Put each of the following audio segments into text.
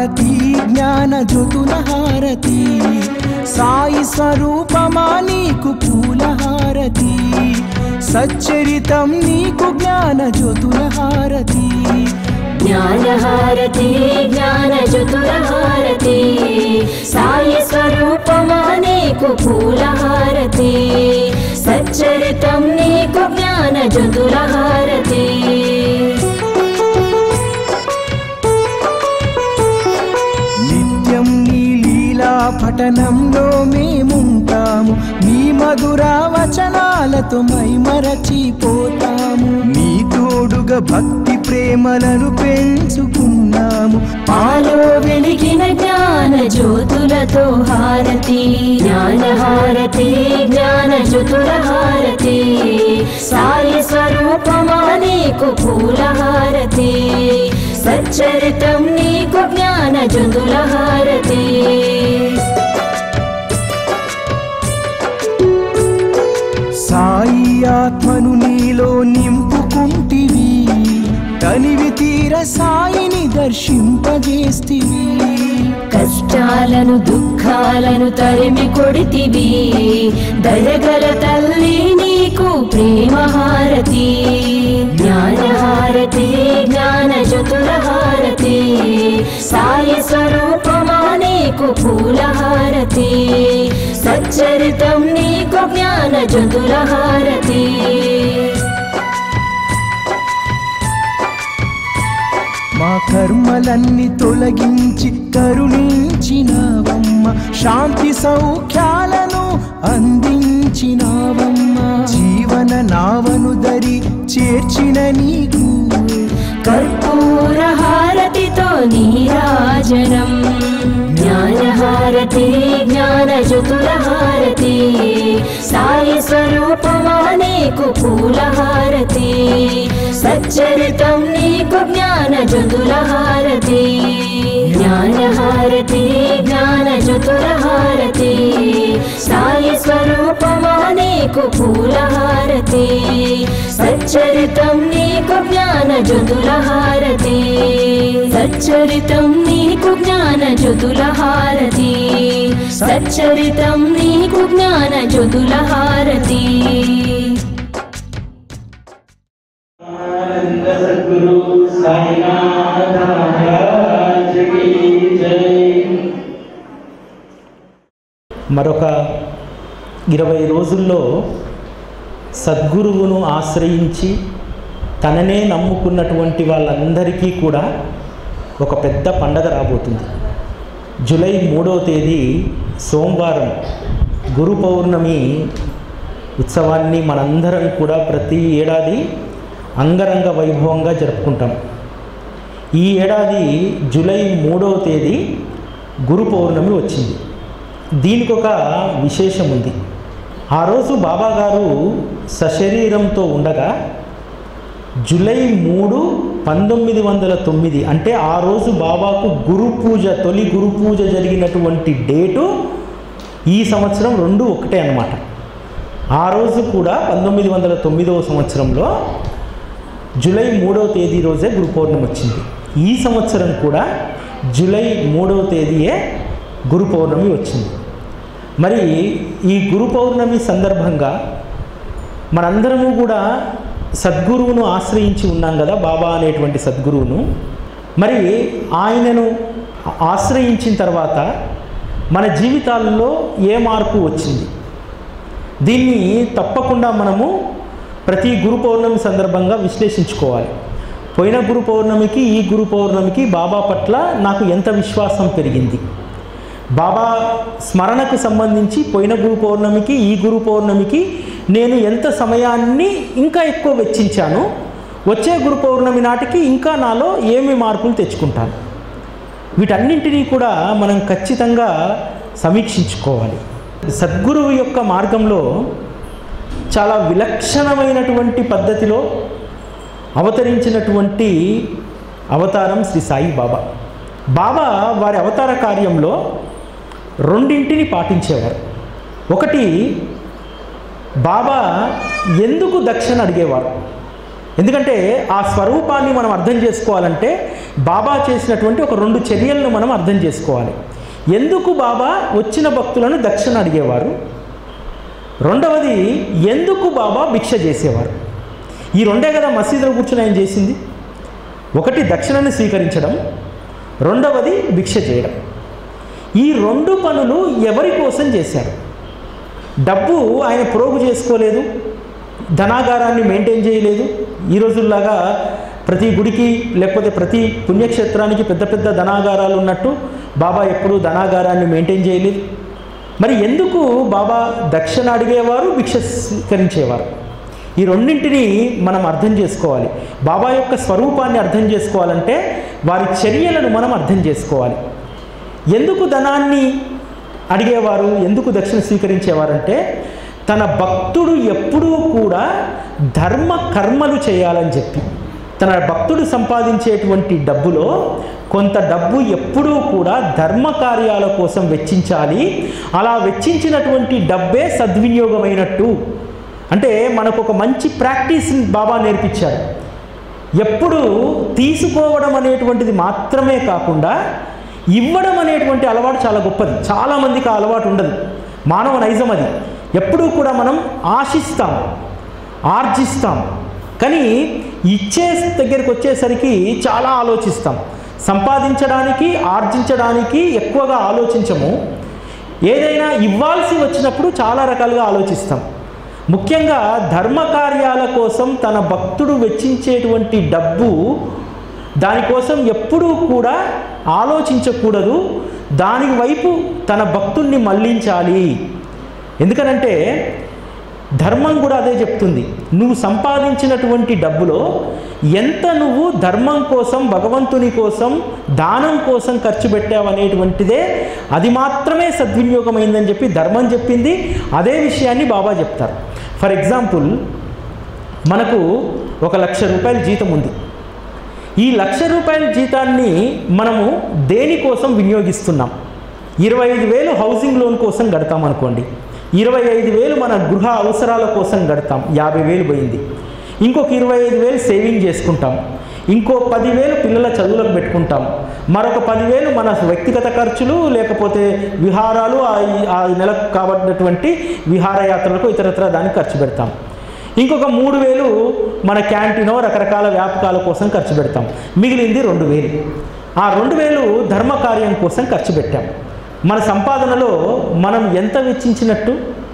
హారతి జ్ఞాన జ్యోతుల హారతి సాయి స్వరూపమా నీకు పూల హారతి సచ్చరితం నీకు జ్ఞాన జ్యోతుల హారతి జ్ఞానహారతి జ్ఞానచతురహారతి సాయి స్వరూపమా నీకు పూలహారతి సచ్చరితం నీకు జ్ఞానచతురహారతి నిత్యం నీ లీలా పఠనంలో మేముంటాము నీ మధుర వచనాలతో మైమరచిపోతాము నీ తోడుగా భక్తి ప్రేమలను పెంచుకున్నాము పాలో వెలిగిన జ్ఞాన జ్యోతులతో హారతి జ్ఞానహారతి జ్ఞానచతురహారతి సాయి స్వరూపమా నీకు పూలహారతి సచ్చరితం నీకు జ్ఞానచతురహారతి సాయి ఆత్మను నీలో నింపుకుంటివి తనివి తీర సాయిని దర్శింపజేస్తివి కష్టాలను దుఃఖాలను తరిమి కొడితివి దయగల తల్లి నీకు ప్రేమ హారతి జ్ఞానహారతి జ్ఞాన చతురహారతి సాయి స్వరూపమా నీకు పూలహారతి సచ్చరితం నీకు జ్ఞాన చతురహారతి మా కర్మలన్నీ తొలగించి కరుణించినావమ్మ శాంతి సౌఖ్యాలను అందించినావమ్మ జీవన నావను దరి చేర్చిన నీకు కర్పూర హారతితో నీరాజనం జ్ఞానహారతి జ్ఞాన చతురహారతి సాయి స్వరూపమా నీకు పూలహారతి సచ్చరితం నీకు జ్ఞాన చతురహారతి జ్ఞానహారతి జ్ఞాన చతురహారతి సాయి స్వరూపమా నీకు పూలహారతి సచ్చరితం నీకు జ్ఞాన జ్యోతులహారతి సచ్చరితం నీకు జ్ఞాన జ్యోతులహారతి సచ్చరితం నీకు జ్ఞాన జ్యోతులహారతి आनंद सद्गुरु साईनाथ महाराज की जय మరొక ఇరవై రోజుల్లో సద్గురువును ఆశ్రయించి తననే నమ్ముకున్నటువంటి వాళ్ళందరికీ కూడా ఒక పెద్ద పండగ రాబోతుంది జూలై మూడవ తేదీ సోమవారం గురు పౌర్ణమి ఉత్సవాన్ని మనందరం కూడా ప్రతి ఏడాది అంగరంగ వైభవంగా జరుపుకుంటాం ఈ ఏడాది జూలై మూడవ తేదీ గురు పౌర్ణమి వచ్చింది దీనికి ఒక విశేషం ఉంది ఆ రోజు బాబా గారు సశరీరంతో ఉండగా జూలై మూడు పంతొమ్మిది వందల తొమ్మిది అంటే ఆ రోజు బాబాకు గురు పూజ తొలి గురు పూజ జరిగినటువంటి డేటు ఈ సంవత్సరం రెండు ఒకటే అన్నమాట ఆ రోజు కూడా పంతొమ్మిది వందల తొమ్మిదవ సంవత్సరంలో జూలై మూడవ తేదీ రోజే గురు పౌర్ణమి వచ్చింది ఈ సంవత్సరం కూడా జూలై మూడవ తేదీయే గురు పౌర్ణమి వచ్చింది మరి ఈ గురు పౌర్ణమి సందర్భంగా మనందరము కూడా సద్గురువును ఆశ్రయించి ఉన్నాం కదా బాబా అనేటువంటి సద్గురువును మరి ఆయనను ఆశ్రయించిన తర్వాత మన జీవితాల్లో ఏ మార్పు వచ్చింది దీన్ని తప్పకుండా మనము ప్రతి గురు పౌర్ణమి సందర్భంగా విశ్లేషించుకోవాలి పోయిన గురు పౌర్ణమికి ఈ గురు పౌర్ణమికి బాబా పట్ల నాకు ఎంత విశ్వాసం పెరిగింది బాబా స్మరణకు సంబంధించి పోయిన గురు పౌర్ణమికి ఈ గురు పౌర్ణమికి నేను ఎంత సమయాన్ని ఇంకా ఎక్కువ వెచ్చించాను వచ్చే గురు పౌర్ణమి నాటికి ఇంకా నాలో ఏమి మార్పులు తెచ్చుకుంటాను వీటన్నింటినీ కూడా మనం ఖచ్చితంగా సమీక్షించుకోవాలి సద్గురువు యొక్క మార్గంలో చాలా విలక్షణమైనటువంటి పద్ధతిలో అవతరించినటువంటి అవతారం శ్రీ సాయి బాబా బాబా వారి అవతార కార్యంలో రెండింటిని పాటించేవారు ఒకటి బాబా ఎందుకు దక్షిణ అడిగేవారు ఎందుకంటే ఆ స్వరూపాన్ని మనం అర్థం చేసుకోవాలంటే బాబా చేసినటువంటి ఒక రెండు చర్యలను మనం అర్థం చేసుకోవాలి ఎందుకు బాబా వచ్చిన భక్తులను దక్షిణ అడిగేవారు రెండవది ఎందుకు బాబా భిక్ష చేసేవారు ఈ రెండే కదా మసీదులో కూర్చుని ఆయన చేసింది ఒకటి దక్షిణను స్వీకరించడం రెండవది భిక్ష చేయడం ఈ రెండు పనులు ఎవరి కోసం చేశారు డబ్బు ఆయన ప్రోగు చేసుకోలేదు ధనాగారాన్ని మెయింటైన్ చేయలేదు ఈ రోజుల్లాగా ప్రతి గుడికి లేకపోతే ప్రతి పుణ్యక్షేత్రానికి పెద్ద పెద్ద ధనాగారాలు ఉన్నట్టు బాబా ఎప్పుడూ ధనాగారాన్ని మెయింటైన్ చేయలేదు మరి ఎందుకు బాబా దక్షిణ అడిగేవారు భిక్ష స్వీకరించేవారు ఈ రెండింటిని మనం అర్థం చేసుకోవాలి బాబా యొక్క స్వరూపాన్ని అర్థం చేసుకోవాలంటే వారి చర్యలను మనం అర్థం చేసుకోవాలి ఎందుకు ధనాన్ని అడిగేవారు ఎందుకు దక్షిణ స్వీకరించేవారంటే తన భక్తుడు ఎప్పుడూ కూడా ధర్మ కర్మలు చేయాలని చెప్పి తన భక్తుడు సంపాదించేటువంటి డబ్బులో కొంత డబ్బు ఎప్పుడూ కూడా ధర్మ కార్యాల కోసం వెచ్చించాలి అలా వెచ్చించినటువంటి డబ్బే సద్వినియోగమైనట్టు అంటే మనకు ఒక మంచి ప్రాక్టీస్ బాబా నేర్పించారు ఎప్పుడు తీసుకోవడం అనేటువంటిది మాత్రమే కాకుండా ఇవ్వడం అనేటువంటి అలవాటు చాలా గొప్పది చాలామందికి ఆ అలవాటు ఉండదు మానవ నైజం అది ఎప్పుడూ కూడా మనం ఆశిస్తాం ఆర్జిస్తాం కానీ ఇచ్చే దగ్గరికి వచ్చేసరికి చాలా ఆలోచిస్తాం సంపాదించడానికి ఆర్జించడానికి ఎక్కువగా ఆలోచించము ఏదైనా ఇవ్వాల్సి వచ్చినప్పుడు చాలా రకాలుగా ఆలోచిస్తాం ముఖ్యంగా ధర్మ కార్యాల కోసం తన భక్తుడు వెచ్చించేటువంటి డబ్బు దానికోసం ఎప్పుడూ కూడా ఆలోచించకూడదు దాని వైపు తన భక్తుణ్ణి మళ్ళించాలి ఎందుకనంటే ధర్మం కూడా అదే చెప్తుంది నువ్వు సంపాదించినటువంటి డబ్బులో ఎంత నువ్వు ధర్మం కోసం భగవంతుని కోసం దానం కోసం ఖర్చు పెట్టావు అనేటువంటిదే అది మాత్రమే సద్వినియోగమైందని చెప్పి ధర్మం చెప్పింది అదే విషయాన్ని బాబా చెప్తారు ఫర్ ఎగ్జాంపుల్ మనకు ఒక లక్ష రూపాయల జీతం ఉంది ఈ లక్ష రూపాయల జీతాన్ని మనము దేనికోసం వినియోగిస్తున్నాం ఇరవై ఐదు వేలు హౌసింగ్ లోన్ కోసం గడతాం అనుకోండి ఇరవై ఐదు వేలు మన గృహ అవసరాల కోసం గడతాం యాభై వేలు పోయింది ఇంకొక ఇరవై ఐదు వేలు సేవింగ్ చేసుకుంటాం ఇంకో పదివేలు పిల్లల చదువులకు పెట్టుకుంటాం మరొక పదివేలు మన వ్యక్తిగత ఖర్చులు లేకపోతే విహారాలు ఆ- ఆ నెలకు కాబట్టినటువంటి విహారయాత్రలకు ఇతరత్ర దానికి ఖర్చు పెడతాం ఇంకొక మూడు వేలు మన క్యాంటీనో రకరకాల వ్యాపకాల కోసం ఖర్చు పెడతాం మిగిలింది రెండు వేలు ఆ రెండు వేలు ధర్మ కార్యం కోసం ఖర్చు పెట్టాం మన సంపాదనలో మనం ఎంత వెచ్చించినట్టు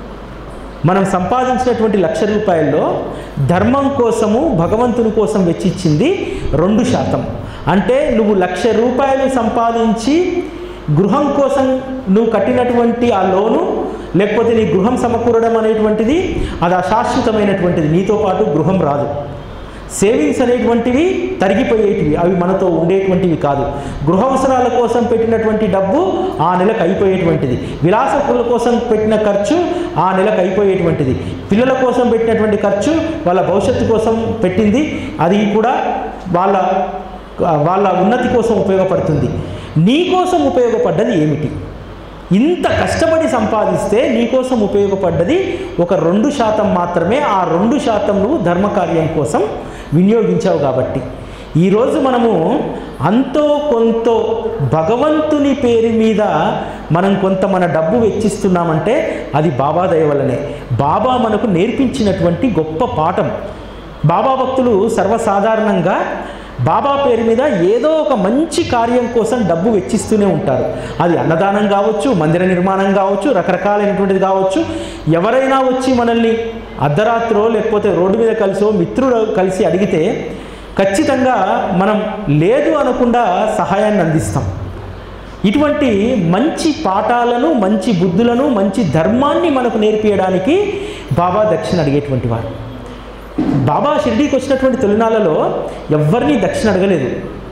మనం సంపాదించినటువంటి లక్ష రూపాయల్లో ధర్మం కోసము భగవంతుని కోసం వెచ్చించింది రెండు శాతం అంటే నువ్వు లక్ష రూపాయలు సంపాదించి గృహం కోసం నువ్వు కట్టినటువంటి ఆ లోను లేకపోతే నీ గృహం సమకూరడం అనేటువంటిది అది అశాశ్వతమైనటువంటిది నీతో పాటు గృహం రాదు సేవింగ్స్ అనేటువంటివి తరిగిపోయేటివి అవి మనతో ఉండేటువంటివి కాదు గృహ అవసరాల కోసం పెట్టినటువంటి డబ్బు ఆ నెలకు అయిపోయేటువంటిది విలాసకుల కోసం పెట్టిన ఖర్చు ఆ నెలకు అయిపోయేటువంటిది పిల్లల కోసం పెట్టినటువంటి ఖర్చు వాళ్ళ భవిష్యత్తు కోసం పెట్టింది అది కూడా వాళ్ళ వాళ్ళ ఉన్నతి కోసం ఉపయోగపడుతుంది నీ కోసం ఉపయోగపడ్డది ఏమిటి ఇంత కష్టపడి సంపాదిస్తే నీకోసం ఉపయోగపడ్డది ఒక రెండు శాతం మాత్రమే ఆ రెండు శాతం నువ్వు ధర్మకార్యం కోసం వినియోగించావు కాబట్టి ఈరోజు మనము అంతో కొంత భగవంతుని పేరు మీద మనం కొంత మన డబ్బు వెచ్చిస్తున్నామంటే అది బాబా దయ వల్లనే బాబా మనకు నేర్పించినటువంటి గొప్ప పాఠం బాబా భక్తులు సర్వసాధారణంగా బాబా పేరు మీద ఏదో ఒక మంచి కార్యం కోసం డబ్బు వెచ్చిస్తూనే ఉంటారు అది అన్నదానం కావచ్చు మందిర నిర్మాణం కావచ్చు రకరకాలైనటువంటిది కావచ్చు ఎవరైనా వచ్చి మనల్ని అర్ధరాత్రో లేకపోతే రోడ్డు మీద కలిసో మిత్రుడు కలిసి అడిగితే ఖచ్చితంగా మనం లేదు అనకుండా సహాయాన్ని అందిస్తాం ఇటువంటి మంచి పాఠాలను మంచి బుద్ధులను మంచి ధర్మాన్ని మనకు నేర్పించడానికి బాబా దక్షిణ అడిగేటువంటి వారు బాబా షిర్డీకి వచ్చినటువంటి తొలినాళ్ళలో ఎవరిని దక్షిణ అడగలేదు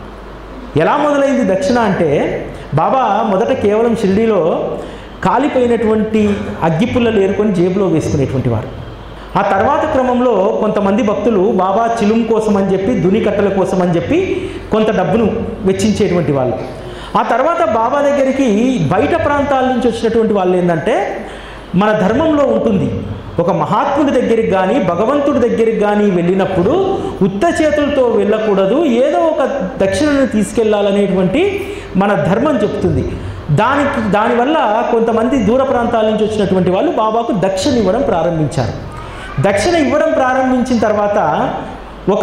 ఎలా మొదలైంది దక్షిణ అంటే బాబా మొదట కేవలం షిర్డీలో కాలిపోయినటువంటి అగ్గిపుల్లలు ఏరుకొని జేబులో వేసుకునేటువంటి వారు ఆ తర్వాత క్రమంలో కొంతమంది భక్తులు బాబా చిలుం కోసం అని చెప్పి దుని కట్టల కోసం అని చెప్పి కొంత డబ్బును వెచ్చించేటువంటి వాళ్ళు ఆ తర్వాత బాబా దగ్గరికి బయట ప్రాంతాల నుంచి వచ్చినటువంటి వాళ్ళు ఏంటంటే మన ధర్మంలో ఉంటుంది ఒక మహాత్ముడి దగ్గరికి కానీ భగవంతుడి దగ్గరికి కానీ వెళ్ళినప్పుడు ఉత్త చేతులతో వెళ్ళకూడదు ఏదో ఒక దక్షిణను తీసుకెళ్లాలనేటువంటి మన ధర్మం చెప్తుంది దానికి దానివల్ల కొంతమంది దూర ప్రాంతాల నుంచి వచ్చినటువంటి వాళ్ళు బాబాకు దక్షిణ ఇవ్వడం ప్రారంభించారు దక్షిణ ఇవ్వడం ప్రారంభించిన తర్వాత ఒక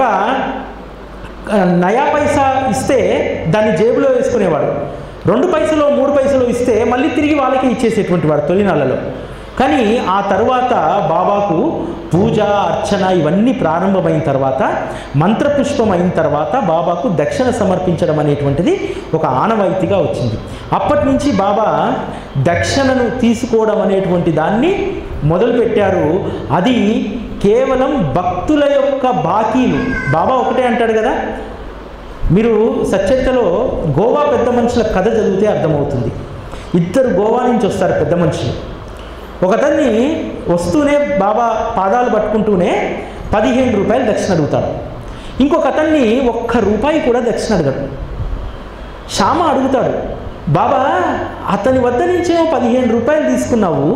ఆ, నయా పైసా ఇస్తే దాన్ని జేబులో వేసుకునేవాడు రెండు పైసలు మూడు పైసలు ఇస్తే మళ్ళీ తిరిగి వాళ్ళకే ఇచ్చేసేటువంటి వాడు తొలినాళ్ళలో కానీ ఆ తరువాత బాబాకు పూజ అర్చన ఇవన్నీ ప్రారంభమైన తర్వాత మంత్రపుష్పం అయిన తర్వాత బాబాకు దక్షిణ సమర్పించడం అనేటువంటిది ఒక ఆనవాయితీగా వచ్చింది అప్పటి నుంచి బాబా దక్షిణను తీసుకోవడం అనేటువంటి దాన్ని మొదలుపెట్టారు అది కేవలం భక్తుల యొక్క బాకీలు బాబా ఒకటే అంటాడు కదా మీరు సచ్చరితలో గోవా పెద్ద మనుషుల కథ చదివితే అర్థమవుతుంది ఇద్దరు గోవా నుంచి వస్తారు పెద్ద మనుషులు ఒకతన్ని వస్తూనే బాబా పాదాలు పట్టుకుంటూనే పదిహేను రూపాయలు దక్షిణ అడుగుతాడు ఇంకొక అతన్ని ఒక్క రూపాయి కూడా దక్షిణ అడగడు శ్యామ అడుగుతాడు బాబా అతని వద్ద నుంచేమో పదిహేను రూపాయలు తీసుకున్నావు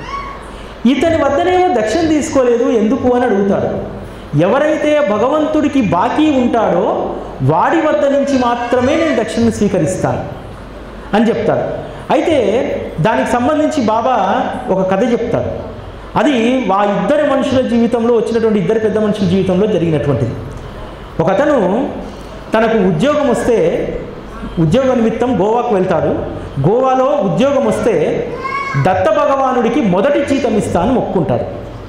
ఇతని వద్దనేమో దక్షిణ తీసుకోలేదు ఎందుకు అని అడుగుతాడు ఎవరైతే భగవంతుడికి బాకీ ఉంటాడో వాడి వద్ద నుంచి మాత్రమే నేను దక్షిణ స్వీకరిస్తాను అని చెప్తాడు అయితే దానికి సంబంధించి బాబా ఒక కథ చెప్తాడు అది ఆ ఇద్దరు మనుషుల జీవితంలో వచ్చినటువంటి ఇద్దరు పెద్ద మనుషుల జీవితంలో జరిగినటువంటిది ఒక అతను తనకు ఉద్యోగం వస్తే ఉద్యోగ నిమిత్తం గోవాకు వెళ్తాడు గోవాలో ఉద్యోగం వస్తే దత్త భగవానుడికి మొదటి జీతం ఇస్తా అని మొక్కుకుంటాడు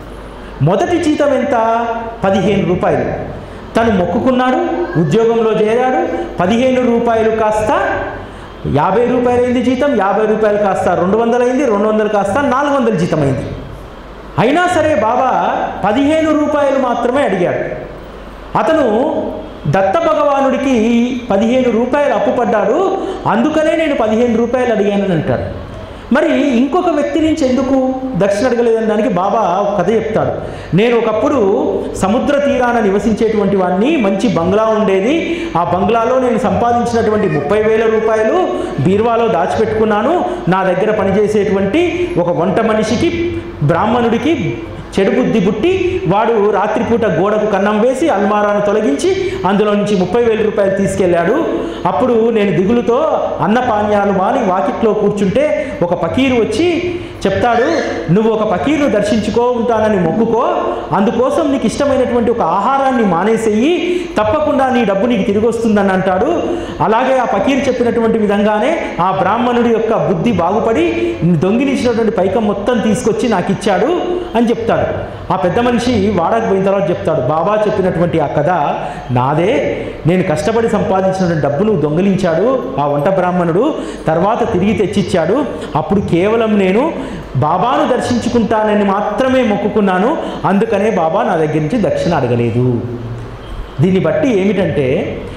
మొదటి జీతం ఎంత పదిహేను రూపాయలు తను మొక్కుకున్నాడు ఉద్యోగంలో చేరాడు పదిహేను రూపాయలు కాస్త యాభై రూపాయలు అయింది జీతం యాభై రూపాయలు కాస్త రెండు వందలు అయింది రెండు వందలు కాస్త నాలుగు వందల జీతం అయింది అయినా సరే బాబా పదిహేను రూపాయలు మాత్రమే అడిగాడు అతను దత్త భగవానుడికి పదిహేను రూపాయలు అప్పు పడ్డాడు అందుకనే నేను పదిహేను రూపాయలు అడిగానని అంటాడు మరి ఇంకొక వ్యక్తి నుంచి ఎందుకు దక్షిణ అడగలేదని దానికి బాబా ఒక కథ చెప్తాడు నేను ఒకప్పుడు సముద్ర తీరాన నివసించేటువంటి వాడిని మంచి బంగ్లా ఉండేది ఆ బంగ్లాలో నేను సంపాదించినటువంటి ముప్పై వేల రూపాయలు బీర్వాలో దాచిపెట్టుకున్నాను నా దగ్గర పనిచేసేటువంటి ఒక వంట మనిషికి బ్రాహ్మణుడికి చెడు బుద్ధి పుట్టి వాడు రాత్రిపూట గోడకు కన్నం వేసి అల్మారాను తొలగించి అందులో నుంచి ముప్పై వేల రూపాయలు తీసుకెళ్ళాడు అప్పుడు నేను దిగులుతో అన్న పానీయాలు మాని వాకిట్లో కూర్చుంటే ఒక పకీరు వచ్చి చెప్తాడు నువ్వు ఒక పకీరును దర్శించుకో ఉంటానని మొక్కుకో అందుకోసం నీకు ఇష్టమైనటువంటి ఒక ఆహారాన్ని మానేసేయి తప్పకుండా నీ డబ్బు నీకు తిరిగి వస్తుందని అంటాడు అలాగే ఆ పకీరు చెప్పినటువంటి విధంగానే ఆ బ్రాహ్మణుడి యొక్క బుద్ధి బాగుపడి దొంగిలించినటువంటి పైకం మొత్తం తీసుకొచ్చి నాకు ఇచ్చాడు అని చెప్తాడు ఆ పెద్ద మనిషి వాడకు పోయిన తర్వాత చెప్తాడు బాబా చెప్పినటువంటి ఆ కథ నాదే నేను కష్టపడి సంపాదించినటువంటి డబ్బును దొంగిలించాడు ఆ వంట బ్రాహ్మణుడు తర్వాత తిరిగి తెచ్చిచ్చాడు అప్పుడు కేవలం నేను బాబాను దర్శించుకుంటానని మాత్రమే మొక్కుకున్నాను అందుకనే బాబా నా దగ్గర నుంచి దక్షిణ అడగలేదు దీన్ని బట్టి ఏమిటంటే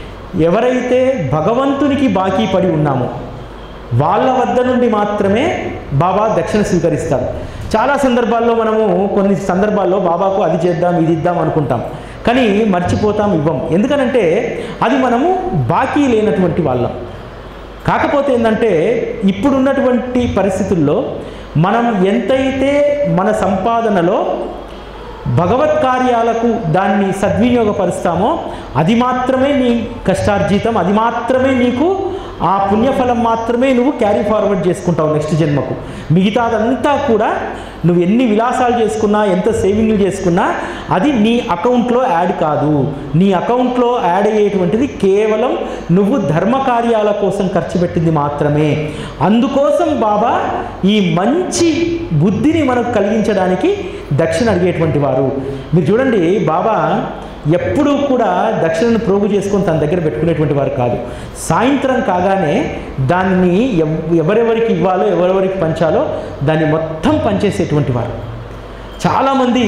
ఎవరైతే భగవంతునికి బాకీ పడి ఉన్నామో వాళ్ళ వద్ద నుండి మాత్రమే బాబా దక్షిణ స్వీకరిస్తారు చాలా సందర్భాల్లో మనము కొన్ని సందర్భాల్లో బాబాకు అది చేద్దాం ఇది ఇద్దాం అనుకుంటాం కానీ మర్చిపోతాం ఇవ్వం ఎందుకనంటే అది మనము బాకీ లేనటువంటి వాళ్ళం కాకపోతే ఏంటంటే ఇప్పుడున్నటువంటి పరిస్థితుల్లో మనం ఎంతైతే మన సంపాదనలో భగవత్ కార్యాలకు దాన్ని సద్వినియోగపరుస్తామో అది మాత్రమే నీ కష్టార్జితం అది మాత్రమే నీకు ఆ పుణ్యఫలం మాత్రమే నువ్వు క్యారీ ఫార్వర్డ్ చేసుకుంటావు నెక్స్ట్ జన్మకు మిగతాదంతా కూడా నువ్వు ఎన్ని విలాసాలు చేసుకున్నా ఎంత సేవింగ్లు చేసుకున్నా అది నీ అకౌంట్లో యాడ్ కాదు నీ అకౌంట్లో యాడ్ అయ్యేటువంటిది కేవలం నువ్వు ధర్మ కార్యాల కోసం ఖర్చు పెట్టింది మాత్రమే అందుకోసం బాబా ఈ మంచి బుద్ధిని మనకు కలిగించడానికి దక్షిణ అడిగేటువంటి వారు మీరు చూడండి బాబా ఎప్పుడూ కూడా దక్షిణను ప్రోగు చేసుకొని తన దగ్గర పెట్టుకునేటువంటి వారు కాదు సాయంత్రం కాగానే దాన్ని ఎవ్- ఎవరెవరికి ఇవ్వాలో ఎవరెవరికి పంచాలో దాన్ని మొత్తం పంచేసేటువంటి వారు చాలామంది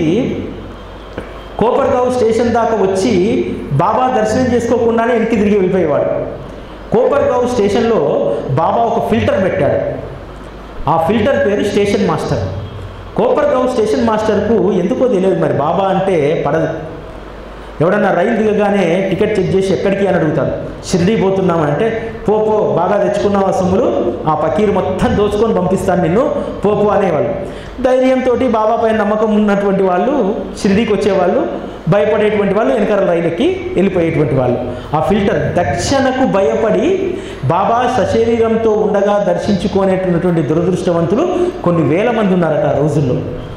కోపర్గావ్ స్టేషన్ దాకా వచ్చి బాబా దర్శనం చేసుకోకుండానే వెనక్కి తిరిగి వెళ్ళిపోయేవాడు కోపర్గావ్ స్టేషన్లో బాబా ఒక ఫిల్టర్ పెట్టాడు ఆ ఫిల్టర్ పేరు స్టేషన్ మాస్టర్ కోపర్గావ్ స్టేషన్ మాస్టర్కు ఎందుకో తెలియదు మరి బాబా అంటే పడదు ఎవడన్నా రైలు దిగగానే టికెట్ చెక్ చేసి ఎక్కడికి అని అడుగుతాడు షిరిడి పోతున్నామంటే పో పో బాగా తెచ్చుకున్నావు ఆ సొమ్ములు ఆ పకీరు మొత్తం దోచుకొని పంపిస్తాను నిన్ను పో పో అనేవాళ్ళు ధైర్యంతో బాబా పైన నమ్మకం ఉన్నటువంటి వాళ్ళు షిరిడీకి వచ్చేవాళ్ళు భయపడేటువంటి వాళ్ళు వెనకాల రైలుకి వెళ్ళిపోయేటువంటి వాళ్ళు ఆ ఫిల్టర్ దక్షిణకు భయపడి బాబా సశరీరంతో ఉండగా దర్శించుకునేటటువంటి దురదృష్టవంతులు కొన్ని వేల మంది ఉన్నారట ఆ రోజుల్లో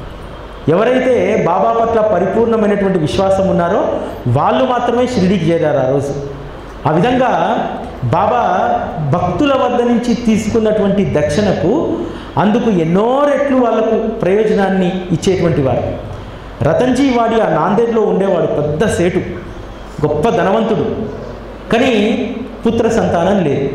ఎవరైతే బాబా పట్ల పరిపూర్ణమైనటువంటి విశ్వాసం ఉన్నారో వాళ్ళు మాత్రమే షిరిడీకి చేరారు ఆ రోజు ఆ విధంగా బాబా భక్తుల వద్ద నుంచి తీసుకున్నటువంటి దక్షిణకు అందుకు ఎన్నో రెట్లు వాళ్ళకు ప్రయోజనాన్ని ఇచ్చేటువంటి వారు రతన్జీ వాడి ఆ నాందేడ్లో ఉండేవాడు పెద్ద సేటు గొప్ప ధనవంతుడు కానీ పుత్ర సంతానం లేదు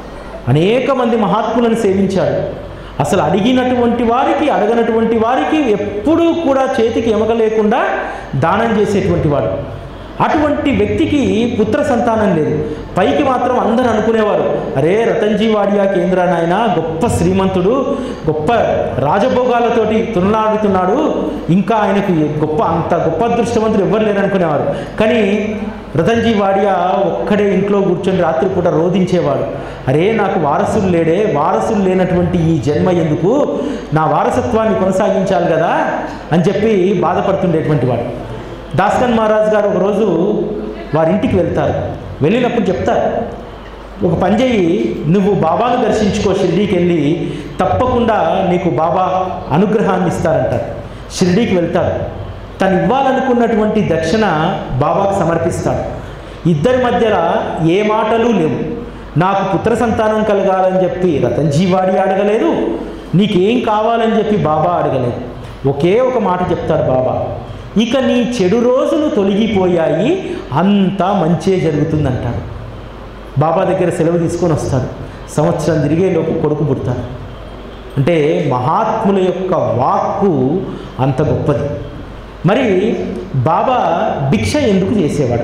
అనేక మంది మహాత్ములను సేవించాడు అసలు అడిగినటువంటి వారికి అడగనటువంటి వారికి ఎప్పుడూ కూడా చేతికి ఎమక లేకుండా దానం చేసేటువంటి వాడు అటువంటి వ్యక్తికి పుత్ర సంతానం లేదు పైకి మాత్రం అందరూ అనుకునేవారు అరే రతన్జీ వాడియా కేంద్ర నాయన గొప్ప శ్రీమంతుడు గొప్ప రాజభోగాలతోటి తులనాడుతున్నాడు ఇంకా ఆయనకు గొప్ప అంత గొప్ప అదృష్టవంతుడు ఎవ్వరు లేరు అనుకునేవారు కానీ రతన్జీ వాడియా ఒక్కడే ఇంట్లో కూర్చొని రాత్రిపూట రోధించేవాడు అరే నాకు వారసులు లేడే వారసులు లేనటువంటి ఈ జన్మ ఎందుకు నా వారసత్వాన్ని కొనసాగించాలి కదా అని చెప్పి బాధపడుతుండేటువంటి వాడు దాస్కన్ మహారాజ్ గారు ఒకరోజు వారింటికి వెళ్తారు వెళ్ళినప్పుడు చెప్తారు ఒక పని చేయి నువ్వు బాబాను దర్శించుకో షిర్డీకి వెళ్ళి తప్పకుండా నీకు బాబా అనుగ్రహాన్ని ఇస్తారంటారు షిర్డీకి వెళ్తాడు తను ఇవ్వాలనుకున్నటువంటి దక్షిణ బాబాకు సమర్పిస్తాడు ఇద్దరి మధ్యలో ఏ మాటలు లేవు నాకు పుత్ర సంతానం కలగాలని చెప్పి రతన్జీ వాడి అడగలేదు నీకేం కావాలని చెప్పి బాబా అడగలేదు ఒకే ఒక మాట చెప్తాడు బాబా ఇక నీ చెడు రోజులు తొలగిపోయాయి అంతా మంచే జరుగుతుందంటాడు బాబా దగ్గర సెలవు తీసుకొని వస్తాడు సంవత్సరం తిరిగేలోపు కొడుకు పుడతాడు అంటే మహాత్ముల యొక్క వాక్కు అంత గొప్పది మరి బాబా భిక్ష ఎందుకు చేసేవాడు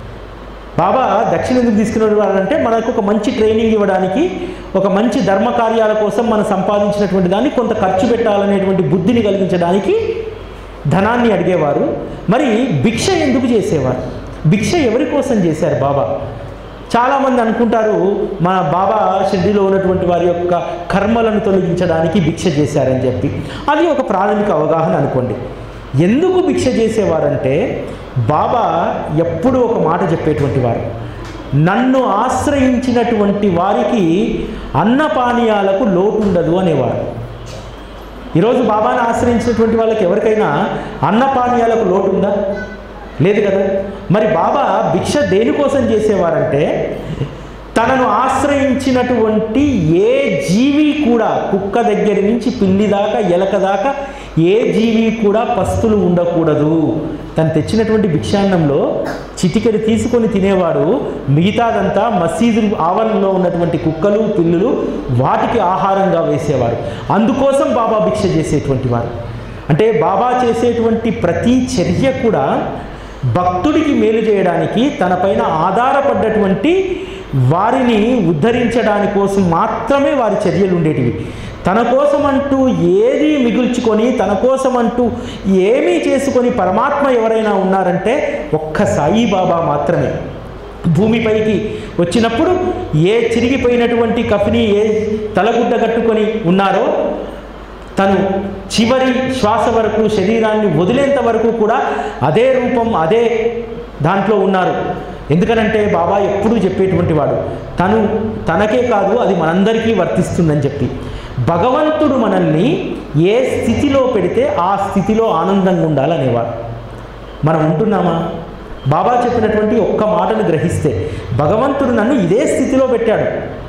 బాబా దక్షిణ ఎందుకు తీసుకునేవాడు అంటే మనకు ఒక మంచి ట్రైనింగ్ ఇవ్వడానికి ఒక మంచి ధర్మ కార్యాల కోసం మనం సంపాదించినటువంటి దాన్ని కొంత ఖర్చు పెట్టాలనేటువంటి బుద్ధిని కలిగించడానికి ధనాన్ని అడిగేవారు మరి భిక్ష ఎందుకు చేసేవారు భిక్ష ఎవరి కోసం చేశారు బాబా చాలామంది అనుకుంటారు మన బాబా షిర్డీలో ఉన్నటువంటి వారి యొక్క కర్మలను తొలగించడానికి భిక్ష చేశారని చెప్పి అది ఒక ప్రాథమిక అవగాహన అనుకోండి ఎందుకు భిక్ష చేసేవారంటే బాబా ఎప్పుడూ ఒక మాట చెప్పేటువంటి వారు నన్ను ఆశ్రయించినటువంటి వారికి అన్నపానీయాలకు లోటు ఉండదు అనేవారు ఈరోజు బాబాని ఆశ్రయించినటువంటి వాళ్ళకి ఎవరికైనా అన్నపానీయాలకు లోటు ఉందా లేదు కదా మరి బాబా భిక్ష దేనికోసం చేసేవారంటే తనను ఆశ్రయించినటువంటి ఏ జీవి కూడా కుక్క దగ్గర నుంచి పిల్లి దాకా ఎలక దాకా ఏ జీవి కూడా పస్తులు ఉండకూడదు తను తెచ్చినటువంటి భిక్షాన్నంలో చిటికెడు తీసుకొని తినేవాడు మిగతాదంతా మసీదు ఆవరణలో ఉన్నటువంటి కుక్కలు పిల్లులు వాటికి ఆహారంగా వేసేవారు అందుకోసం బాబా భిక్ష చేసేటువంటి వారు అంటే బాబా చేసేటువంటి ప్రతి చర్య కూడా భక్తుడికి మేలు చేయడానికి తన పైన ఆధారపడ్డటువంటి వారిని ఉద్ధరించడాని కోసం మాత్రమే వారి చర్యలు ఉండేటివి తన కోసం అంటూ ఏది మిగుల్చుకొని తన కోసం అంటూ ఏమీ చేసుకొని పరమాత్మ ఎవరైనా ఉన్నారంటే ఒక్క సాయిబాబా మాత్రమే భూమిపైకి వచ్చినప్పుడు ఏ చిరిగిపోయినటువంటి కఫిని ఏ తలగుడ్డ కట్టుకొని ఉన్నారో తను చివరి శ్వాస వరకు శరీరాన్ని వదిలేంత వరకు కూడా అదే రూపం అదే దాంట్లో ఉన్నారు ఎందుకనంటే బాబా ఎప్పుడూ చెప్పేటువంటి వాడు తను తనకే కాదు అది మనందరికీ వర్తిస్తుందని చెప్పి భగవంతుడు మనల్ని ఏ స్థితిలో పెడితే ఆ స్థితిలో ఆనందంగా ఉండాలనేవాడు మనం ఉంటున్నామా బాబా చెప్పినటువంటి ఒక్క మాటను గ్రహిస్తే భగవంతుడు నన్ను ఇదే స్థితిలో పెట్టాడు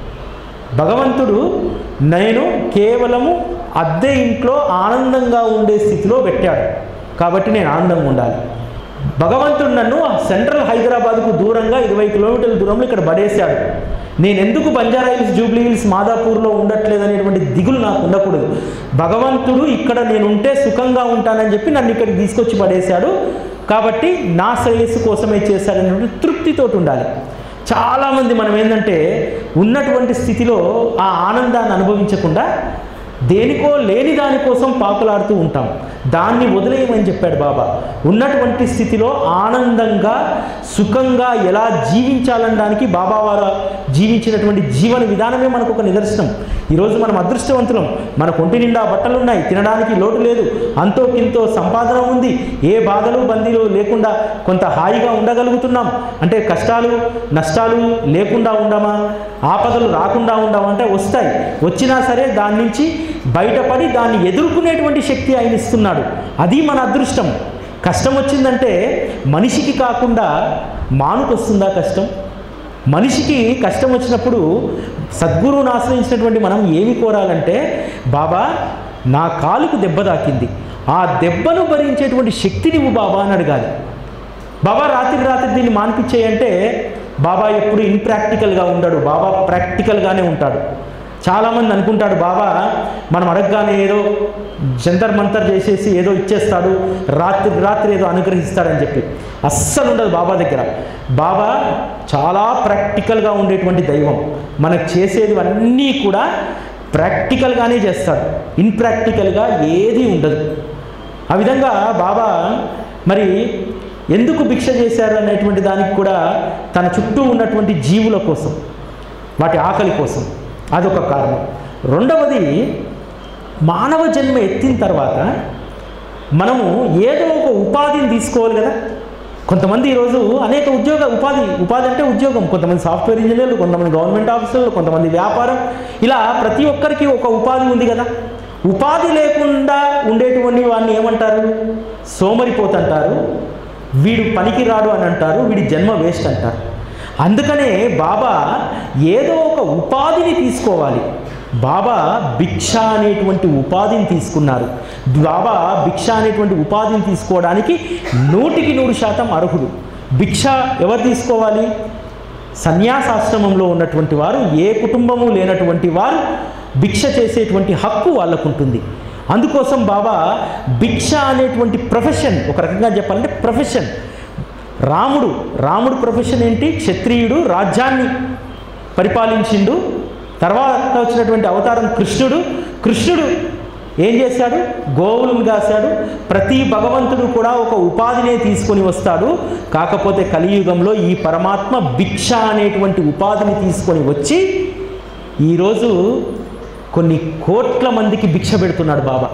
భగవంతుడు నేను కేవలము అద్దె ఇంట్లో ఆనందంగా ఉండే స్థితిలో పెట్టాడు కాబట్టి నేను ఆనందంగా ఉండాలి భగవంతుడు నన్ను సెంట్రల్ హైదరాబాద్కు దూరంగా ఇరవై కిలోమీటర్ల దూరంలో ఇక్కడ పడేశాడు నేను ఎందుకు బంజారా హిల్స్ జూబ్లీ హిల్స్ మాదాపూర్లో ఉండట్లేదు అనేటువంటి దిగులు నాకు ఉండకూడదు భగవంతుడు ఇక్కడ నేను ఉంటే సుఖంగా ఉంటానని చెప్పి నన్ను ఇక్కడికి తీసుకొచ్చి పడేశాడు కాబట్టి నా శ్రేయస్సు కోసమే చేశాడనేటువంటి తృప్తితోటి ఉండాలి చాలామంది మనం ఏంటంటే ఉన్నటువంటి స్థితిలో ఆ ఆనందాన్ని అనుభవించకుండా దేనికో లేని దానికోసం పాకులాడుతూ ఉంటాం దాన్ని వదిలేయమని చెప్పాడు బాబా ఉన్నటువంటి స్థితిలో ఆనందంగా సుఖంగా ఎలా జీవించాలనడానికి బాబా వారు జీవించినటువంటి జీవన విధానమే మనకు ఒక నిదర్శనం ఈరోజు మనం అదృష్టవంతులం మన ఒంటి నిండా బట్టలు ఉన్నాయి తినడానికి లోటు లేదు అంతో కింతో సంపాదన ఉంది ఏ బాధలు బందీలు లేకుండా కొంత హాయిగా ఉండగలుగుతున్నాం అంటే కష్టాలు నష్టాలు లేకుండా ఉండమా ఆపదలు రాకుండా ఉండమా అంటే వస్తాయి వచ్చినా సరే దాని నుంచి బయటపడి దాన్ని ఎదుర్కొనేటువంటి శక్తి ఆయన ఇస్తున్నాడు అది మన అదృష్టం కష్టం వచ్చిందంటే మనిషికి కాకుండా మానుకొస్తుందా కష్టం మనిషికి కష్టం వచ్చినప్పుడు సద్గురువును ఆశ్రయించినటువంటి మనం ఏమి కోరాలంటే బాబా నా కాలుకు దెబ్బ తాకింది ఆ దెబ్బను భరించేటువంటి శక్తి నువ్వు బాబా అని అడగాలి బాబా రాత్రి రాత్రి దీన్ని మాన్పించేయంటే బాబా ఎప్పుడు ఇన్ప్రాక్టికల్గా ఉండడు బాబా ప్రాక్టికల్గానే ఉంటాడు చాలామంది అనుకుంటాడు బాబా మనం అడగగానే ఏదో జంతర్ మంతర్ చేసేసి ఏదో ఇచ్చేస్తాడు రాత్రి రాత్రి ఏదో అనుగ్రహిస్తాడని చెప్పి అస్సలు ఉండదు బాబా దగ్గర బాబా చాలా ప్రాక్టికల్గా ఉండేటువంటి దైవం మనకు చేసేది అన్నీ కూడా ప్రాక్టికల్గానే చేస్తాడు ఇన్ప్రాక్టికల్గా ఏది ఉండదు ఆ విధంగా బాబా మరి ఎందుకు భిక్ష చేశారు అనేటువంటి దానికి కూడా తన చుట్టూ ఉన్నటువంటి జీవుల కోసం వాటి ఆకలి కోసం అదొక కారణం రెండవది మానవ జన్మ ఎత్తిన తర్వాత మనము ఏదో ఒక ఉపాధిని తీసుకోవాలి కదా కొంతమంది ఈరోజు అనేక ఉద్యోగ ఉపాధి ఉపాధి అంటే ఉద్యోగం కొంతమంది సాఫ్ట్వేర్ ఇంజనీర్లు కొంతమంది గవర్నమెంట్ ఆఫీసర్లు కొంతమంది వ్యాపారం ఇలా ప్రతి ఒక్కరికి ఒక ఉపాధి ఉంది కదా ఉపాధి లేకుండా ఉండేటువంటి వాడిని ఏమంటారు సోమరిపోతంటారు వీడు పనికిరాడు అని అంటారు వీడి జన్మ వేస్ట్ అంటారు అందుకనే బాబా ఏదో ఒక ఉపాధిని తీసుకోవాలి బాబా భిక్ష అనేటువంటి ఉపాధిని తీసుకున్నారు బాబా భిక్ష అనేటువంటి ఉపాధిని తీసుకోవడానికి నూటికి నూరు శాతం అర్హుడు భిక్ష ఎవరు తీసుకోవాలి సన్యాసాశ్రమంలో ఉన్నటువంటి వారు ఏ కుటుంబము లేనటువంటి వారు భిక్ష చేసేటువంటి హక్కు వాళ్ళకు ఉంటుంది అందుకోసం బాబా భిక్ష అనేటువంటి ప్రొఫెషన్ ఒక రకంగా చెప్పాలంటే ప్రొఫెషన్ రాముడు రాముడు ప్రొఫెషన్ ఏంటి క్షత్రియుడు రాజ్యాన్ని పరిపాలించిండు తర్వాత వచ్చినటువంటి అవతారం కృష్ణుడు కృష్ణుడు ఏం చేశాడు గోవులను కాశాడు ప్రతి భగవంతుడు కూడా ఒక ఉపాధినే తీసుకొని వస్తాడు కాకపోతే కలియుగంలో ఈ పరమాత్మ భిక్ష అనేటువంటి ఉపాధిని తీసుకొని వచ్చి ఈరోజు కొన్ని కోట్ల మందికి భిక్ష పెడుతున్నాడు బాబా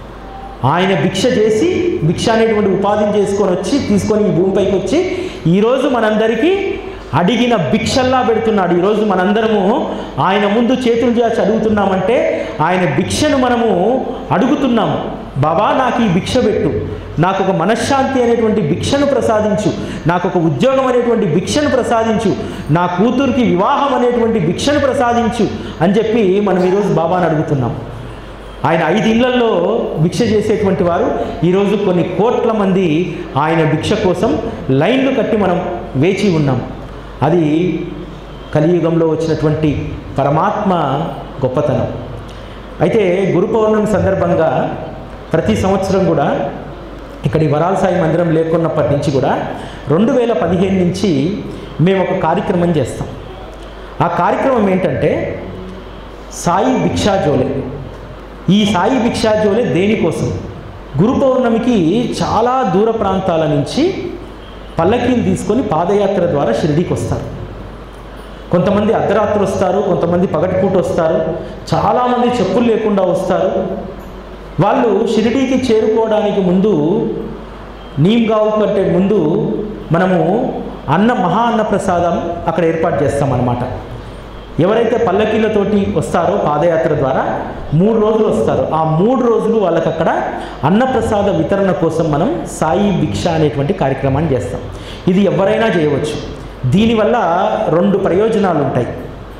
ఆయన భిక్ష చేసి భిక్ష అనేటువంటి ఉపాధిని చేసుకొని వచ్చి తీసుకొని ఈ భూమిపైకి వచ్చి ఈరోజు మనందరికీ అడిగిన భిక్షల్లా పెడుతున్నాడు ఈరోజు మనందరము ఆయన ముందు చేతులు చేసి అడుగుతున్నామంటే ఆయన భిక్షను మనము అడుగుతున్నాము బాబా నాకు ఈ భిక్ష పెట్టు నాకు ఒక మనశ్శాంతి అనేటువంటి భిక్షను ప్రసాదించు నాకు ఒక ఉద్యోగం అనేటువంటి భిక్షను ప్రసాదించు నా కూతురికి వివాహం అనేటువంటి భిక్షను ప్రసాదించు అని చెప్పి మనం ఈరోజు బాబాని అడుగుతున్నాం ఆయన ఐదు ఇళ్లలో భిక్ష చేసేటువంటి వారు ఈరోజు కొన్ని కోట్ల మంది ఆయన భిక్ష కోసం లైన్లు కట్టి మనం వేచి ఉన్నాం అది కలియుగంలో వచ్చినటువంటి పరమాత్మ గొప్పతనం అయితే గురు పౌర్ణమి సందర్భంగా ప్రతి సంవత్సరం కూడా ఇక్కడ ఈ వరాల సాయి మందిరం లేకున్నప్పటి నుంచి కూడా రెండు వేల పదిహేను నుంచి మేము ఒక కార్యక్రమం చేస్తాం ఆ కార్యక్రమం ఏంటంటే సాయి భిక్షాజోలే ఈ సాయి భిక్షాజోలే దేనికోసం గురు పౌర్ణమికి చాలా దూర ప్రాంతాల నుంచి పల్లకీలు తీసుకొని పాదయాత్ర ద్వారా షిరిడీకి వస్తారు కొంతమంది అర్ధరాత్రి వస్తారు కొంతమంది పగటిపూట వస్తారు చాలామంది చెప్పులు లేకుండా వస్తారు వాళ్ళు షిరిడీకి చేరుకోవడానికి ముందు నీమ్గావు కంటే ముందు మనము అన్న మహా అన్న ప్రసాదం అక్కడ ఏర్పాటు చేస్తామన్నమాట ఎవరైతే పల్లకీలతోటి వస్తారో పాదయాత్ర ద్వారా మూడు రోజులు వస్తారో ఆ మూడు రోజులు వాళ్ళకి అక్కడ అన్నప్రసాద వితరణ కోసం మనం సాయి భిక్ష అనేటువంటి కార్యక్రమాన్ని చేస్తాం ఇది ఎవరైనా చేయవచ్చు దీనివల్ల రెండు ప్రయోజనాలు ఉంటాయి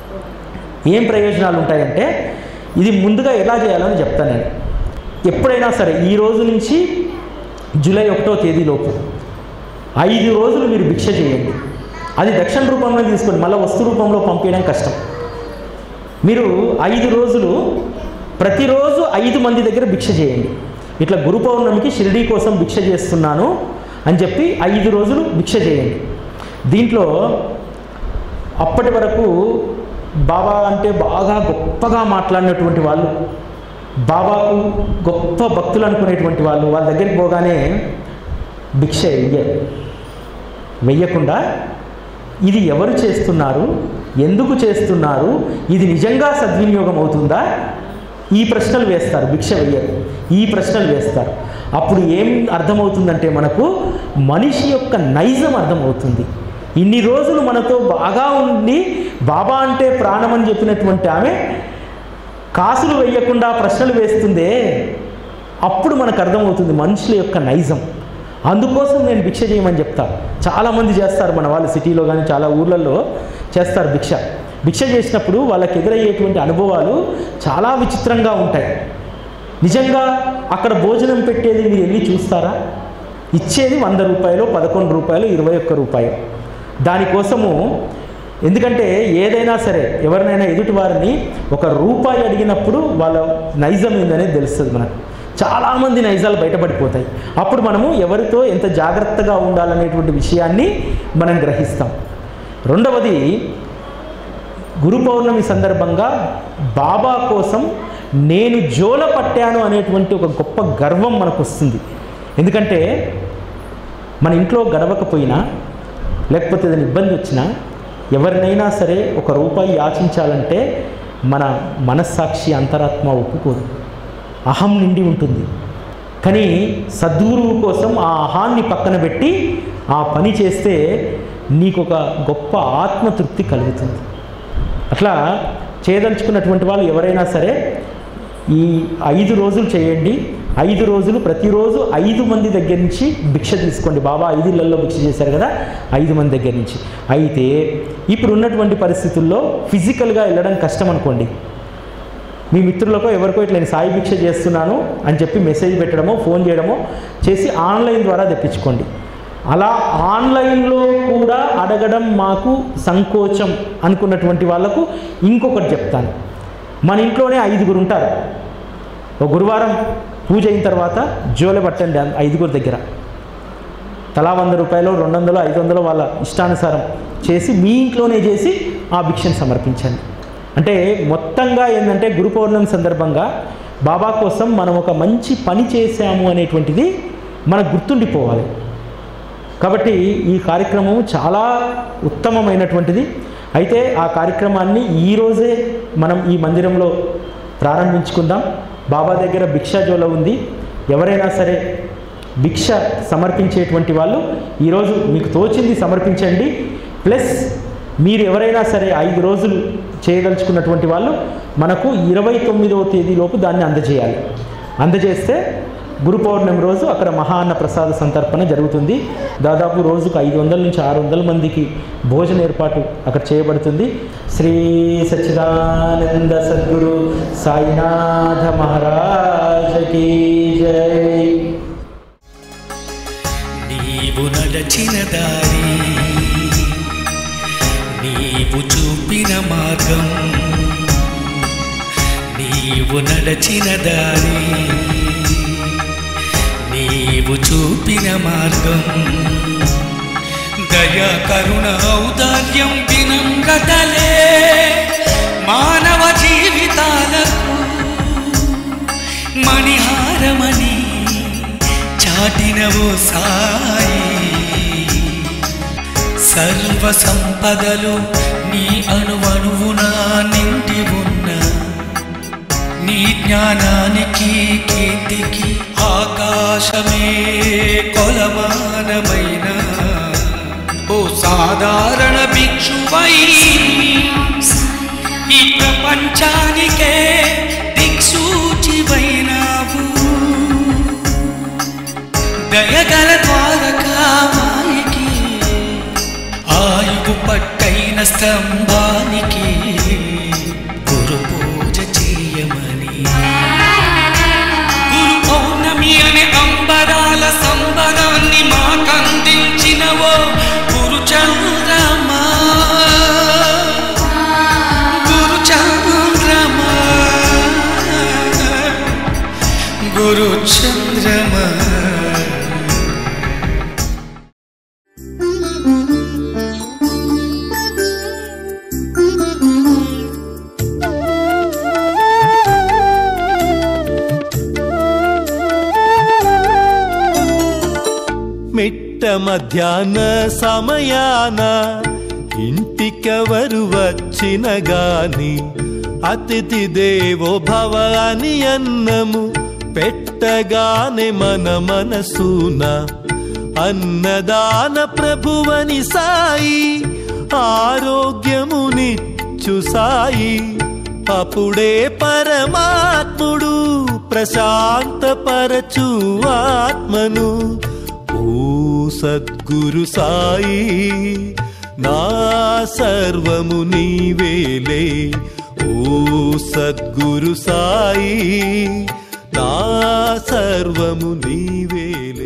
ఏం ప్రయోజనాలు ఉంటాయంటే ఇది ముందుగా ఎలా చేయాలని చెప్తాను నేను ఎప్పుడైనా సరే ఈ రోజు నుంచి జూలై ఒకటో తేదీలోపు ఐదు రోజులు మీరు భిక్ష చేయండి అది దక్షిణ రూపంలో తీసుకొని మళ్ళీ వస్తు రూపంలో పంపించడం కష్టం మీరు ఐదు రోజులు ప్రతిరోజు ఐదు మంది దగ్గర భిక్ష చేయండి ఇట్లా గురు పౌర్ణమికి షిరిడీ కోసం భిక్ష చేస్తున్నాను అని చెప్పి ఐదు రోజులు భిక్ష చేయండి దీంట్లో అప్పటి వరకు బాబా అంటే బాగా గొప్పగా మాట్లాడినటువంటి వాళ్ళు బాబాకు గొప్ప భక్తులు అనుకునేటువంటి వాళ్ళు వాళ్ళ దగ్గరికి పోగానే భిక్ష వెయ్యరు వెయ్యకుండా ఇది ఎవరు చేస్తున్నారు ఎందుకు చేస్తున్నారు ఇది నిజంగా సద్వినియోగం అవుతుందా ఈ ప్రశ్నలు వేస్తారు భిక్ష వెయ్యరు ఈ ప్రశ్నలు వేస్తారు అప్పుడు ఏం అర్థమవుతుందంటే మనకు మనిషి యొక్క నైజం అర్థమవుతుంది ఇన్ని రోజులు మనతో బాగా ఉండి బాబా అంటే ప్రాణం అని చెప్పినటువంటి ఆమె కాసులు వేయకుండా ప్రశ్నలు వేస్తుందే అప్పుడు మనకు అర్థమవుతుంది మనుషుల యొక్క నైజం అందుకోసం నేను భిక్ష చేయమని చెప్తా చాలామంది చేస్తారు మన వాళ్ళు సిటీలో కానీ చాలా ఊర్లలో చేస్తారు భిక్ష భిక్ష చేసినప్పుడు వాళ్ళకి ఎదురయ్యేటువంటి అనుభవాలు చాలా విచిత్రంగా ఉంటాయి నిజంగా అక్కడ భోజనం పెట్టేది మీరు వెళ్ళి చూస్తారా ఇచ్చేది వంద రూపాయలు పదకొండు రూపాయలు ఇరవై ఒక్క రూపాయలు దానికోసము ఎందుకంటే ఏదైనా సరే ఎవరినైనా ఎదుటి వారిని ఒక రూపాయి అడిగినప్పుడు వాళ్ళ నైజం ఏందనేది తెలుస్తుంది మనకు చాలామంది నైజాలు బయటపడిపోతాయి అప్పుడు మనము ఎవరితో ఎంత జాగ్రత్తగా ఉండాలనేటువంటి విషయాన్ని మనం గ్రహిస్తాం రెండవది గురు పౌర్ణమి సందర్భంగా బాబా కోసం నేను జోల పట్టాను అనేటువంటి ఒక గొప్ప గర్వం మనకు వస్తుంది ఎందుకంటే మన ఇంట్లో గడవకపోయినా లేకపోతే ఏదైనా ఇబ్బంది వచ్చినా ఎవరినైనా సరే ఒక రూపాయి యాచించాలంటే మన మనస్సాక్షి అంతరాత్మ ఒప్పుకోదు అహం నిండి ఉంటుంది కానీ సద్గురువు కోసం ఆ అహాన్ని పక్కన పెట్టి ఆ పని చేస్తే నీకు ఒక గొప్ప ఆత్మతృప్తి కలుగుతుంది అట్లా చేయదలుచుకున్నటువంటి వాళ్ళు ఎవరైనా సరే ఈ ఐదు రోజులు చేయండి ఐదు రోజులు ప్రతిరోజు ఐదు మంది దగ్గర నుంచి భిక్ష తీసుకోండి బాబా ఐదు ఇళ్లలో భిక్ష చేశారు కదా ఐదు మంది దగ్గర నుంచి అయితే ఇప్పుడు ఉన్నటువంటి పరిస్థితుల్లో ఫిజికల్గా వెళ్ళడం కష్టం అనుకోండి మీ మిత్రులకో ఎవరికో ఇట్లా నేను సాయి భిక్ష చేస్తున్నాను అని చెప్పి మెసేజ్ పెట్టడమో ఫోన్ చేయడమో చేసి ఆన్లైన్ ద్వారా తెప్పించుకోండి అలా ఆన్లైన్లో కూడా అడగడం మాకు సంకోచం అనుకున్నటువంటి వాళ్ళకు ఇంకొకటి చెప్తాను మన ఇంట్లోనే ఐదుగురు ఉంటారు ఒక గురువారం పూజ అయిన తర్వాత జోలె పట్టండి ఆ ఐదుగురు దగ్గర తలా వంద రూపాయలు రెండు వందలు ఐదు వందలు వాళ్ళ ఇష్టానుసారం చేసి మీ ఇంట్లోనే చేసి ఆ భిక్షను సమర్పించండి అంటే మొత్తంగా ఏంటంటే గురు పౌర్ణమి సందర్భంగా బాబా కోసం మనం ఒక మంచి పని చేశాము అనేటువంటిది మనకు గుర్తుండిపోవాలి కాబట్టి ఈ కార్యక్రమం చాలా ఉత్తమమైనటువంటిది అయితే ఆ కార్యక్రమాన్ని ఈరోజే మనం ఈ మందిరంలో ప్రారంభించుకుందాం బాబా దగ్గర భిక్షా జోల ఉంది ఎవరైనా సరే భిక్ష సమర్పించేటువంటి వాళ్ళు ఈరోజు మీకు తోచింది సమర్పించండి ప్లస్ మీరు ఎవరైనా సరే ఐదు రోజులు చేయదలుచుకున్నటువంటి వాళ్ళు మనకు ఇరవై తొమ్మిదవ తేదీలోపు దాన్ని అందజేయాలి అందజేస్తే గురు పౌర్ణమి రోజు అక్కడ మహా అన్న ప్రసాద సంతర్పణ జరుగుతుంది దాదాపు రోజుకు ఐదు వందల నుంచి ఆరు వందల మందికి భోజన ఏర్పాటు అక్కడ చేయబడుతుంది శ్రీ సచ్చిదానంద సద్గురు సాయినాథ మహారాజకి జై నీవు నడచిన దారి నీవు చూపిన మార్గం నీవు నడచిన దారి నీవు చూపిన మార్గం దయ కరుణ ఔదార్యం వినమ్రతలే మానవ జీవితాలకు మణిహారమని చాటినవో సాయి సర్వ సంపదలు నీ అణువణువునా నిండి ఉన్న నీ జ్ఞానానికి కీర్తికి ఆకాశమే కొలమానమైన ఓ సాధారణ భిక్షువై ఈ ప్రపంచానికే దిక్సూచివైనావు దయగల ద్వారకామాయికి ఆయువు పట్టైన స్తంభానికి గురు పూజ చేయమని గురు పౌర్ణమి అనే అంబరాల సంబరాన్ని మాకందించినవో గురు చంద్రమా గురు చంద్రమా గురు చంద్రమా మిట్ట మధ్యాహ్న సమయాన ఇంటికెవరు వచ్చిన గాని అతిథి దేవో భవ అని అన్నము పెట్టగానే మన మనసున అన్నదాన ప్రభువని సాయి ఆరోగ్యమునిచ్చు సాయి అప్పుడే పరమాత్ముడు ప్రశాంతపరచు ఆత్మను ఓ సద్గురు సాయి నా సర్వము నీవేలే ఓ సద్గురు సాయి నా సర్వము నీవేలే